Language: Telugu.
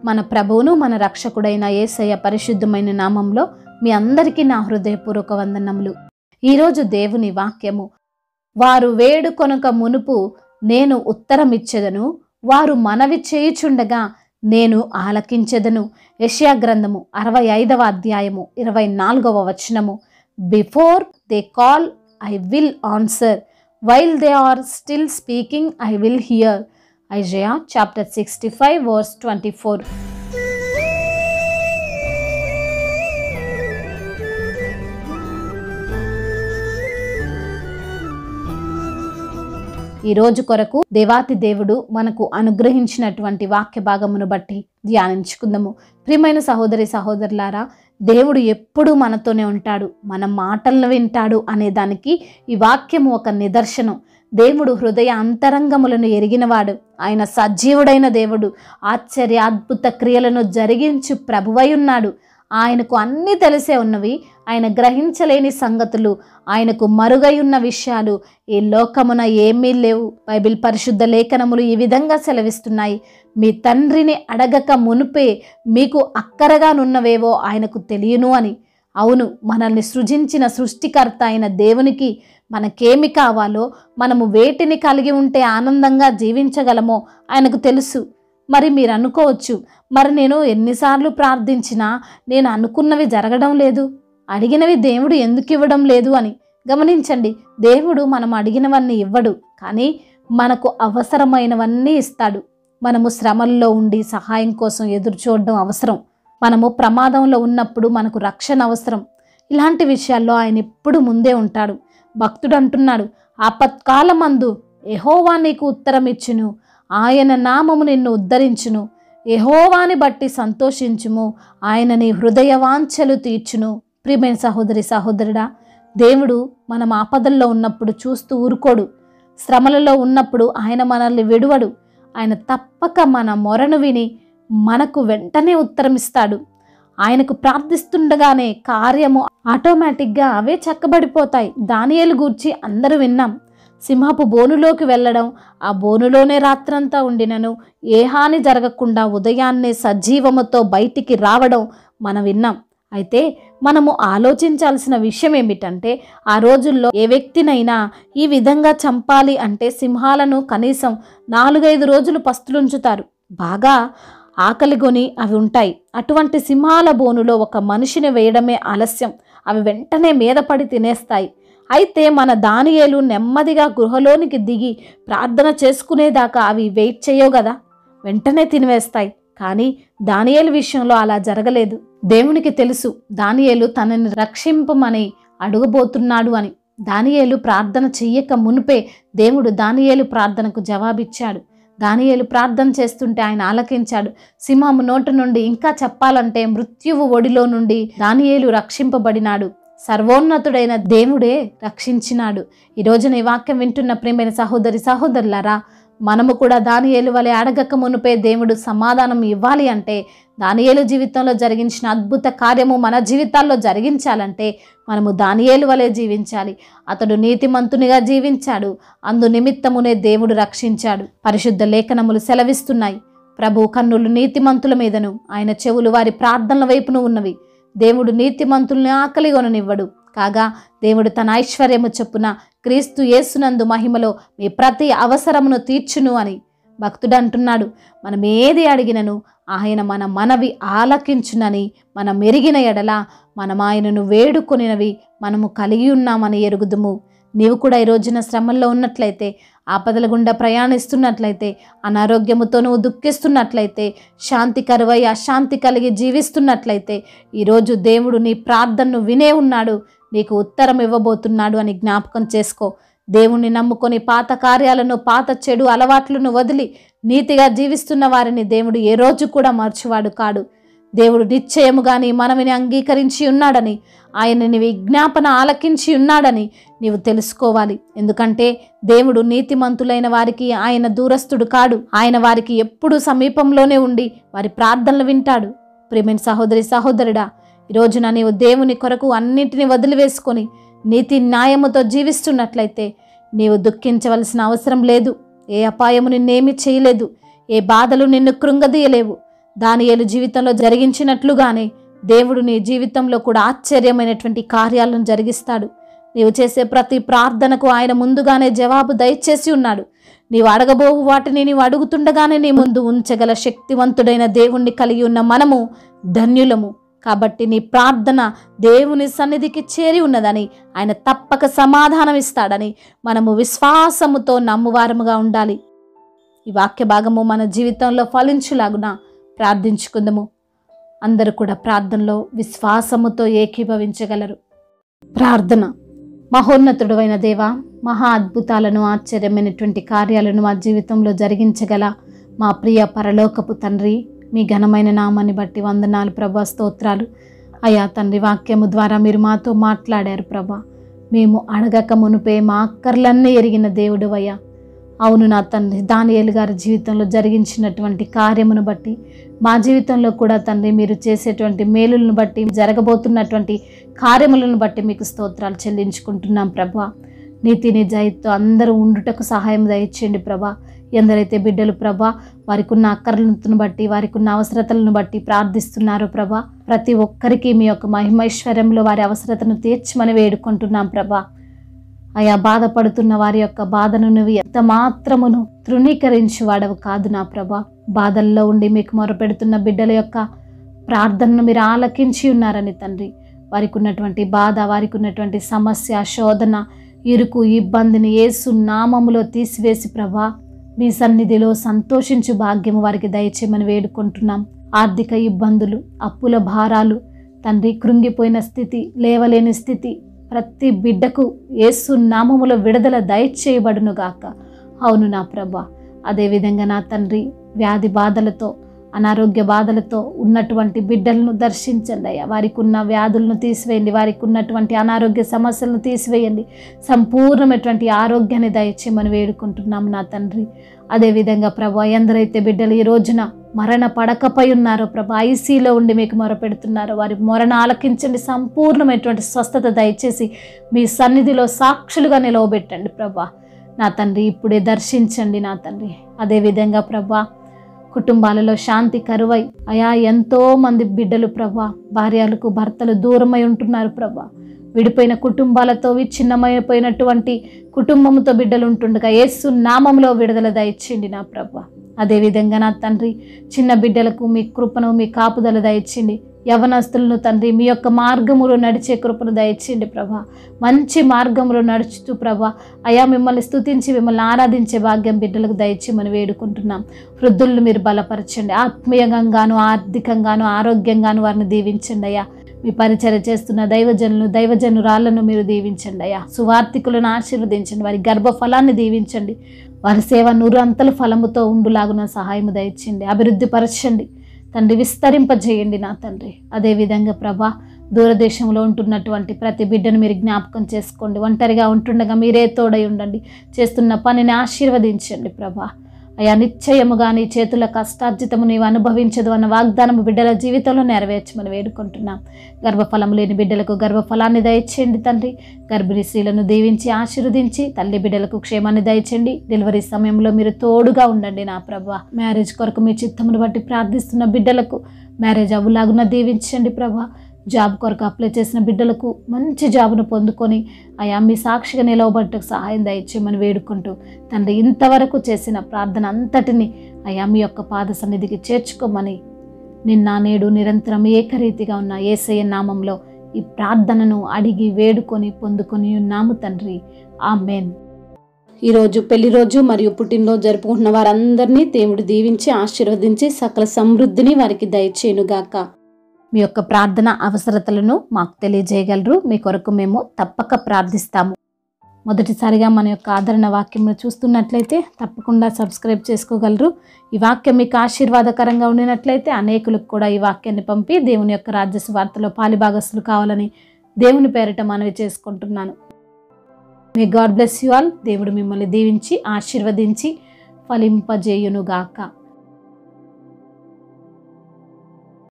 మన ప్రభువును మన రక్షకుడైన యేసయ్య పరిశుద్ధమైన నామంలో మీ అందరికీ నా హృదయపూర్వక వందనములు ఈరోజు దేవుని వాక్యము వారు వేడుకొనక మునుపు నేను ఉత్తరమిచ్చెదను వారు మనవి చేయుచుండగా నేను ఆలకించెదను యెషయా గ్రంథము అరవై ఐదవ అధ్యాయము ఇరవై నాలుగవ వచనము before they call I will answer while they are still speaking I will hear Isaiah chapter sixty five verse twenty four ఈ రోజు కొరకు దేవాతి దేవుడు మనకు అనుగ్రహించినటువంటి వాక్య భాగమును బట్టి ధ్యానించుకుందాము ప్రియమైన సహోదరి సహోదరులారా దేవుడు ఎప్పుడూ మనతోనే ఉంటాడు మన మాటలను వింటాడు అనే దానికి ఈ వాక్యము ఒక నిదర్శనం దేవుడు హృదయ అంతరంగములను ఎరిగినవాడు ఆయన సజీవుడైన దేవుడు ఆశ్చర్య అద్భుత క్రియలను జరిగించు ప్రభువై ఉన్నాడు ఆయనకు అన్నీ తెలిసే ఉన్నవి ఆయన గ్రహించలేని సంగతులు ఆయనకు మరుగై ఉన్న విషయాలు ఈ లోకమున ఏమీ లేవు బైబిల్ పరిశుద్ధ లేఖనములు ఈ విధంగా సెలవిస్తున్నాయి మీ తండ్రిని అడగక మునుపే మీకు అక్కరగానున్నవేవో ఆయనకు తెలియను అని అవును మనల్ని సృజించిన సృష్టికర్త అయిన దేవునికి మనకేమి కావాలో మనము వేటిని కలిగి ఉంటే ఆనందంగా జీవించగలమో ఆయనకు తెలుసు మరి మీరు అనుకోవచ్చు మరి నేను ఎన్నిసార్లు ప్రార్థించినా నేను అనుకున్నవి జరగడం లేదు అడిగినవి దేవుడు ఎందుకు ఇవ్వడం లేదు అని గమనించండి దేవుడు మనం అడిగినవన్నీ ఇవ్వడు కానీ మనకు అవసరమైనవన్నీ ఇస్తాడు మనము శ్రమల్లో ఉండి సహాయం కోసం ఎదురు చూడడం అవసరం మనము ప్రమాదంలో ఉన్నప్పుడు మనకు రక్షణ అవసరం ఇలాంటి విషయాల్లో ఆయన ఎప్పుడు ముందే ఉంటాడు భక్తుడు అంటున్నాడు ఆపత్కాలమందు ఎహోవా నీకు ఉత్తరం ఇచ్చును ఆయన నామము నిన్ను ఉద్ధరించును ఎహోవాని బట్టి సంతోషించుము ఆయన నీ హృదయ వాంఛలు తీర్చును ప్రియమైన సహోదరి సహోదరుడా దేవుడు మనం ఆపదల్లో ఉన్నప్పుడు చూస్తూ ఊరుకోడు శ్రమలలో ఉన్నప్పుడు ఆయన మనల్ని విడువడు ఆయన తప్పక మన మొరను విని మనకు వెంటనే ఉత్తరమిస్తాడు ఆయనకు ప్రార్థిస్తుండగానే కార్యము ఆటోమేటిక్గా అవే చక్కబడిపోతాయి దానియేలు గూర్చి అందరూ విన్నాం సింహపు బోనులోకి వెళ్ళడం ఆ బోనులోనే రాత్రంతా ఉండినను ఏ హాని జరగకుండా ఉదయాన్నే సజీవముతో బయటికి రావడం మనం విన్నాం అయితే మనము ఆలోచించాల్సిన విషయం ఏమిటంటే ఆ రోజుల్లో ఏ వ్యక్తినైనా ఈ విధంగా చంపాలి అంటే సింహాలను కనీసం నాలుగైదు రోజులు పస్తులుంచుతారు బాగా ఆకలిగొని అవి ఉంటాయి అటువంటి సింహాల బోనులో ఒక మనిషిని వేయడమే ఆలస్యం అవి వెంటనే మీద పడి తినేస్తాయి అయితే మన దానియేలు నెమ్మదిగా గృహలోనికి దిగి ప్రార్థన చేసుకునేదాకా అవి వెయిట్ చేయవు కదా వెంటనే తినివేస్తాయి కానీ దానియేలు విషయంలో అలా జరగలేదు దేవునికి తెలుసు దానియేలు తనని రక్షింపమని అడుగబోతున్నాడు అని దానియేలు ప్రార్థన చెయ్యక మునిపే దేవుడు దానియేలు ప్రార్థనకు జవాబిచ్చాడు దానియేలు ప్రార్థన చేస్తుంటే ఆయన ఆలకించాడు సింహము నోటి నుండి ఇంకా చెప్పాలంటే మృత్యువు ఒడిలో నుండి దానియేలు రక్షింపబడినాడు సర్వోన్నతుడైన దేవుడే రక్షించినాడు ఈ రోజున ఈ వాక్యం వింటున్న ప్రేమైన సహోదరి సహోదరులారా మనము కూడా దానియేలు వలె అడగక మునుపే దేవుడు సమాధానం ఇవ్వాలి అంటే దానియేలు జీవితంలో జరిగించిన అద్భుత కార్యము మన జీవితాల్లో జరిగించాలంటే మనము దానియేలు వలె జీవించాలి అతడు నీతిమంతునిగా జీవించాడు అందు నిమిత్తమునే దేవుడు రక్షించాడు పరిశుద్ధ లేఖనములు సెలవిస్తున్నాయి ప్రభు కన్నులు నీతిమంతుల మీదను ఆయన చెవులు వారి ప్రార్థనల వైపును ఉన్నవి దేవుడు నీతిమంతుల్ని ఆకలిగొననివ్వడు కాగా దేవుడు తన ఐశ్వర్యము చొప్పున క్రీస్తు యేసునందు మహిమలో మీ ప్రతి అవసరమును తీర్చును అని భక్తుడు అంటున్నాడు మనం ఏది అడిగినను ఆయన మన మనవి ఆలకించునని మనం మెరిగిన ఎడల మనం ఆయనను వేడుకొనినవి మనము కలిగి ఉన్నామని ఎరుగుదుము నీవు కూడా ఈ రోజున శ్రమల్లో ఉన్నట్లయితే ఆపదల గుండా ప్రయాణిస్తున్నట్లయితే అనారోగ్యముతో నువ్వు దుఃఖిస్తున్నట్లయితే శాంతి కరువై అశాంతి కలిగి జీవిస్తున్నట్లయితే ఈరోజు దేవుడు నీ ప్రార్థనను వినే ఉన్నాడు నీకు ఉత్తరం ఇవ్వబోతున్నాడు అని జ్ఞాపకం చేసుకో దేవుణ్ణి నమ్ముకొని పాత కార్యాలను పాత చెడు అలవాట్లను వదిలి నీతిగా జీవిస్తున్న వారిని దేవుడు ఏ రోజు కూడా మర్చువాడు కాడు దేవుడు నిశ్చయముగా నీ మనవిని అంగీకరించి ఉన్నాడని ఆయనని విజ్ఞాపన ఆలకించి ఉన్నాడని నీవు తెలుసుకోవాలి ఎందుకంటే దేవుడు నీతిమంతులైన వారికి ఆయన దూరస్తుడు కాడు ఆయన వారికి ఎప్పుడూ సమీపంలోనే ఉండి వారి ప్రార్థనలు వింటాడు ప్రేమైన సహోదరి సహోదరుడా ఈరోజున నీవు దేవుని కొరకు అన్నింటినీ వదిలివేసుకొని నీతి న్యాయముతో జీవిస్తున్నట్లయితే నీవు దుఃఖించవలసిన అవసరం లేదు ఏ అపాయము నిన్నేమీ చేయలేదు ఏ బాధలు నిన్ను కృంగదీయలేవు దానియేలు జీవితంలో జరిగించినట్లుగానే దేవుడు నీ జీవితంలో కూడా ఆశ్చర్యమైనటువంటి కార్యాలను జరిగిస్తాడు నీవు చేసే ప్రతి ప్రార్థనకు ఆయన ముందుగానే జవాబు దయచేసి ఉన్నాడు నీవు అడగబోవు వాటిని నీవు అడుగుతుండగానే నీ ముందు ఉంచగల శక్తివంతుడైన దేవుణ్ణి కలిగి ఉన్న మనము ధన్యులము కాబట్టి నీ ప్రార్థన దేవుని సన్నిధికి చేరి ఉన్నదని ఆయన తప్పక సమాధానం ఇస్తాడని మనము విశ్వాసముతో నమ్మువారముగా ఉండాలి ఈ వాక్య భాగము మన జీవితంలో ఫలించులాగున ప్రార్థించుకుందాము అందరూ కూడా ప్రార్థనలో విశ్వాసముతో ఏకీభవించగలరు ప్రార్థన మహోన్నతుడైన దేవ మహా అద్భుతాలను ఆశ్చర్యమైనటువంటి కార్యాలను మా జీవితంలో జరిగించగల మా ప్రియ పరలోకపు తండ్రి మీ ఘనమైన నామాన్ని బట్టి వందనాలు ప్రభా స్తోత్రాలు అయా తండ్రి వాక్యము ద్వారా మీరు మాతో మాట్లాడారు ప్రభా మేము అడగక మునుపే మా అక్కర్లన్నీ ఎరిగిన దేవుడు అయ్యా అవును నా తండ్రి దానియేలు గారి జీవితంలో జరిగించినటువంటి కార్యమును బట్టి మా జీవితంలో కూడా తండ్రి మీరు చేసేటువంటి మేలులను బట్టి జరగబోతున్నటువంటి కార్యములను బట్టి మీకు స్తోత్రాలు చెల్లించుకుంటున్నాం ప్రభా నీతి నిజాయితీతో అందరూ ఉండుటకు సహాయం దయచేయండి ప్రభా ఎందరైతే బిడ్డలు ప్రభా వారికి ఉన్న అక్కర్లను బట్టి వారికి ఉన్న అవసరతలను బట్టి ప్రార్థిస్తున్నారు ప్రభా ప్రతి ఒక్కరికి మీ యొక్క మహిమైశ్వర్యంలో వారి అవసరతను తీర్చమని వేడుకుంటున్నాం ప్రభా అయా బాధపడుతున్న వారి యొక్క బాధను నువ్వు ఎంత మాత్రమును తృణీకరించి వాడవు కాదు నా ప్రభా బాధల్లో ఉండి మీకు మొరపెడుతున్న బిడ్డల యొక్క ప్రార్థనను మీరు ఆలకించి ఉన్నారని తండ్రి వారికి ఉన్నటువంటి బాధ వారికి ఉన్నటువంటి సమస్య శోధన ఇరుకు ఇబ్బందిని ఏసు నామములో తీసివేసి ప్రభా మీ సన్నిధిలో సంతోషించు భాగ్యము వారికి దయచేయమని వేడుకుంటున్నాం ఆర్థిక ఇబ్బందులు అప్పుల భారాలు తండ్రి కృంగిపోయిన స్థితి లేవలేని స్థితి ప్రతి బిడ్డకు యేసు నామములో విడుదల దయచేయబడును గాక అవును నా ప్రభా అదేవిధంగా నా తండ్రి వ్యాధి బాధలతో అనారోగ్య బాధలతో ఉన్నటువంటి బిడ్డలను దర్శించండి అయ్యా వారికి ఉన్న వ్యాధులను తీసివేయండి వారికి ఉన్నటువంటి అనారోగ్య సమస్యలను తీసివేయండి సంపూర్ణమైనటువంటి ఆరోగ్యాన్ని దయచేయమని వేడుకుంటున్నాం నా తండ్రి అదేవిధంగా ప్రభా ఎందరైతే బిడ్డలు ఈ రోజున మరణ పడకపై ఉన్నారో ప్రభా ఐసీలో ఉండి మీకు మొరపెడుతున్నారో వారి మొరణ ఆలకించండి సంపూర్ణమైనటువంటి స్వస్థత దయచేసి మీ సన్నిధిలో సాక్షులుగా నిలవబెట్టండి ప్రభా నా తండ్రి ఇప్పుడే దర్శించండి నా తండ్రి అదేవిధంగా ప్రభా కుటుంబాలలో శాంతి కరువై అయా ఎంతో మంది బిడ్డలు ప్రభా భార్యలకు భర్తలు దూరమై ఉంటున్నారు ప్రభా విడిపోయిన కుటుంబాలతో విచ్ఛిన్నమైపోయినటువంటి కుటుంబంతో బిడ్డలు ఉంటుండగా యేసు నామంలో విడుదల దయచేయండి నా ప్రభా అదేవిధంగా నా తండ్రి చిన్న బిడ్డలకు మీ కృపను మీ కాపుదల దయచేయండి యవనస్తులను తండ్రి మీ యొక్క మార్గములో నడిచే కృపను దయచేయండి ప్రభా మంచి మార్గంలో నడుచుతూ ప్రభా అయా మిమ్మల్ని స్తుతించి మిమ్మల్ని ఆరాధించే భాగ్యం బిడ్డలకు దయచేయమని వేడుకుంటున్నాం వృద్ధులను మీరు బలపరచండి ఆత్మీయంగాను ఆర్థికంగాను ఆరోగ్యంగాను వారిని దీవించండి అయ్యా మీ పరిచర్య చేస్తున్న దైవజనులు దైవజనురాళ్లను మీరు దీవించండి అయ్యా సువార్థికులను ఆశీర్వదించండి వారి గర్భఫలాన్ని దీవించండి వారి సేవ నూరంతల ఫలముతో ఉండులాగున సహాయము దయచేయండి అభివృద్ధి పరచండి తండ్రి విస్తరింపజేయండి నా తండ్రి అదేవిధంగా ప్రభా దూరదేశంలో ఉంటున్నటువంటి ప్రతి బిడ్డను మీరు జ్ఞాపకం చేసుకోండి ఒంటరిగా ఉంటుండగా మీరే తోడై ఉండండి చేస్తున్న పనిని ఆశీర్వదించండి ప్రభా అయా నిశ్చయముగా నీ చేతుల కష్టార్జితము నీవు అనుభవించదు అన్న వాగ్దానము బిడ్డల జీవితంలో నెరవేర్చమని వేడుకుంటున్నాం గర్భఫలం లేని బిడ్డలకు గర్భఫలాన్ని దయచేయండి తండ్రి గర్భిణీ స్త్రీలను దీవించి ఆశీర్వదించి తల్లి బిడ్డలకు క్షేమాన్ని దయచేయండి డెలివరీ సమయంలో మీరు తోడుగా ఉండండి నా ప్రభా మ్యారేజ్ కొరకు మీ చిత్తమును బట్టి ప్రార్థిస్తున్న బిడ్డలకు మ్యారేజ్ అవ్వులాగున దీవించండి ప్రభా జాబ్ కొరకు అప్లై చేసిన బిడ్డలకు మంచి జాబ్ను పొందుకొని అయా మీ సాక్షిగా నిలవబట్టకు సహాయం దయచేయమని వేడుకుంటూ తండ్రి ఇంతవరకు చేసిన ప్రార్థన అంతటిని అయా మీ యొక్క పాద సన్నిధికి చేర్చుకోమని నిన్న నేడు నిరంతరం ఏకరీతిగా ఉన్న ఏసయ్య నామంలో ఈ ప్రార్థనను అడిగి వేడుకొని పొందుకొని ఉన్నాము తండ్రి ఆమెన్ ఈరోజు పెళ్లి రోజు మరియు పుట్టినరోజు జరుపుకుంటున్న వారందరినీ దేవుడు దీవించి ఆశీర్వదించి సకల సమృద్ధిని వారికి దయచేయునుగాక మీ యొక్క ప్రార్థన అవసరతలను మాకు తెలియజేయగలరు మీ కొరకు మేము తప్పక ప్రార్థిస్తాము మొదటిసారిగా మన యొక్క ఆదరణ వాక్యంను చూస్తున్నట్లయితే తప్పకుండా సబ్స్క్రైబ్ చేసుకోగలరు ఈ వాక్యం మీకు ఆశీర్వాదకరంగా ఉండినట్లయితే అనేకులకు కూడా ఈ వాక్యాన్ని పంపి దేవుని యొక్క రాజ్య వార్తలో పాలిభాగస్తులు కావాలని దేవుని పేరిట మనవి చేసుకుంటున్నాను may God bless you all దేవుడు మిమ్మల్ని దీవించి ఆశీర్వదించి ఫలింపజేయునుగాక